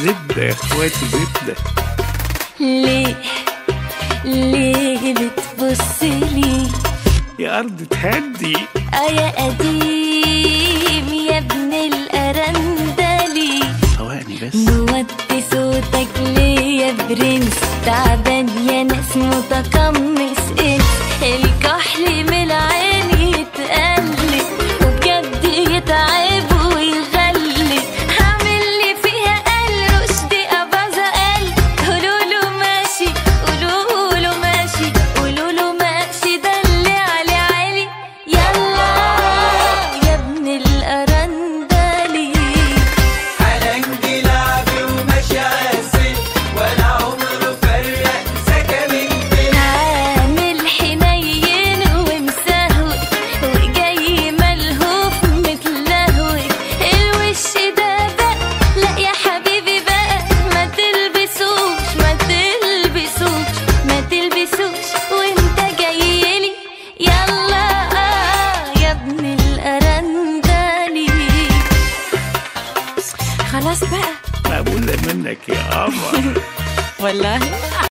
زبدة يا اخواتي زبدة ليه ليه بتبص لي يا أرض تهدي اه يا قديم يا ابن الأرندلي ثواني بس موطي صوتك ليه يا برنس تعبان يا ناس متقمص انس الكحل من العين يتقلب وبجد يتعب ويغلي هعمل لي فيها قال رشدي أباظة قال قولوا له ماشي قولوا له ماشي قولوا له ماشي ده اللي عليه عالي يلا يا ابن الأرندلي حلنجي لعبي وماشي عسل ولا عمره فرق سكن من عامل حنين ومسهوي وجاي ملهوف متلهوي الوش ده بقى لا يا حبيبي بقى ما تلبسوش ما تلبسوش ما تلبسوش وانت جايلي يلا يا ابن الأرندلي خلاص بقى مقبولة منك يا قمر والله